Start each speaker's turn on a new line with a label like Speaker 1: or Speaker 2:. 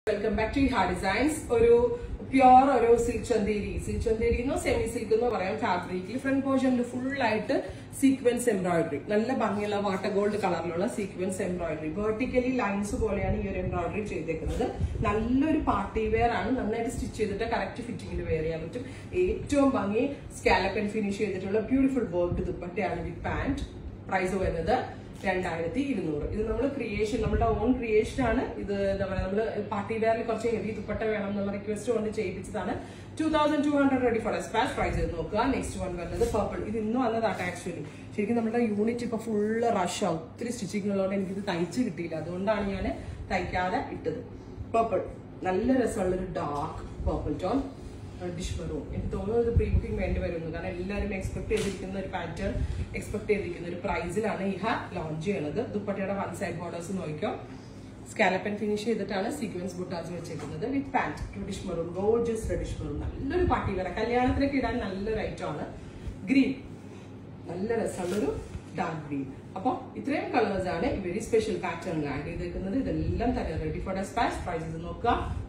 Speaker 1: welcome back to ഹാ designs ഒരു pure ഒരു സിൽക്ക് ചന്തേരി സിൽക്ക് ചന്തേരി എന്നോ സെമി സിൽക്ക് എന്നോ പറയാം ഫാബ്രിക്കിൽ ഫ്രണ്ട് പോർഷനിൽ ഫുൾ ആയിട്ട് സീക്വൻസ് എംബ്രോയിഡറി നല്ല ഭംഗിയുള്ള വാട്ടർ ഗോൾഡ് കളറിലുള്ള സീക്വൻസ് എംബ്രോയിഡറി വെർട്ടിക്കലി ലൈൻസ് പോലെയാണ് ഈ ഒരു എംബ്രോയിഡറി ചെയ്തേക്കുന്നത് നല്ലൊരു പാർട്ടി വെയർ ആണ് നന്നായിട്ട് സ്റ്റിച്ച് ചെയ്തിട്ട് കറക്റ്റ് ഫിറ്റിംഗിൽ വെയർ ചെയ്യാൻ പറ്റും ഏറ്റവും ഭംഗി സ്കാലപ്പ് ആൻഡ് ഫിനിഷ് ചെയ്തിട്ടുള്ള ബ്യൂട്ടിഫുൾ വർക്ക് ദുപ്പട്ടയാണ് വിത്ത് പാന്റ് പ്രൈസ് വരുന്നത് രണ്ടായിരത്തി ഇരുന്നൂറ് ഇത് നമ്മൾ ക്രിയേഷൻ നമ്മുടെ ഓൺ ക്രിയേഷൻ ആണ് ഇത് എന്താ പറയുക നമ്മൾ പാർട്ടി വെയറിൽ കുറച്ച് ഹെവി ദുപ്പട്ട വേണം എന്നുള്ള റിക്വസ്റ്റ് കൊണ്ട് ചെയ്യിപ്പിച്ചതാണ് two thousand two hundred ready for സ്പാഷ് ട്രൈ ചെയ്ത് നോക്കുക നെക്സ്റ്റ് വൺ വരുന്നത് പർപ്പിൾ ഇത് ഇന്നും വന്നതാട്ടെ ആക്ച്വലി ശരിക്കും നമ്മുടെ യൂണിറ്റ് ഇപ്പൊ ഫുള്ള് റഷ് ഒത്തിരി സ്റ്റിച്ചിങ് ഉള്ളതുകൊണ്ട് എനിക്കിത് തയ്ച്ച് കിട്ടിയില്ല അതുകൊണ്ടാണ് ഞാൻ തയ്ക്കാതെ ഇട്ടത് പർപ്പിൾ നല്ല രസമുള്ളൊരു ഡാർക്ക് പർപ്പിൾ ടോൺ ഡിഷ് മെറൂൺ എനിക്ക് തോന്നുന്നത് പ്രീ ബുക്കിംഗ് വേണ്ടി വരുന്നു കാരണം എല്ലാവരും എക്സ്പെക്ട് ചെയ്തിരിക്കുന്ന ഒരു പാറ്റേൺ എക്സ്പെക്ട് ചെയ്തിരിക്കുന്ന ഒരു പ്രൈസിലാണ് ഈ ഹാ ലോഞ്ച് ചെയ്യണത് ദുപ്പട്ടയുടെ വൺ സൈഡ് ബോർഡേഴ്സ് നോക്കിയോ സ്കാലപ്പൻ ഫിനിഷ് ചെയ്തിട്ടാണ് സീക്വൻസ് ബുട്ടാസ് വെച്ചേക്കുന്നത് with pant reddish maroon gorgeous reddish maroon നല്ലൊരു പാർട്ടി വരെ കല്യാണത്തിനൊക്കെ ഇടാൻ നല്ലൊരു ഐറ്റം ആണ് ഗ്രീൻ നല്ല രസമുള്ളൊരു ഡാർക്ക് ഗ്രീൻ അപ്പോൾ ഇത്രയും കളേഴ്സ് ആണ് ഈ വെരി സ്പെഷ്യൽ പാറ്റേണിൽ ആഡ് ചെയ്തേക്കുന്നത് ഇതെല്ലാം തന്നെ റെഡി ഫോർ ഡെസ്പാച്ച് പ്രൈസസ് നോക്കുക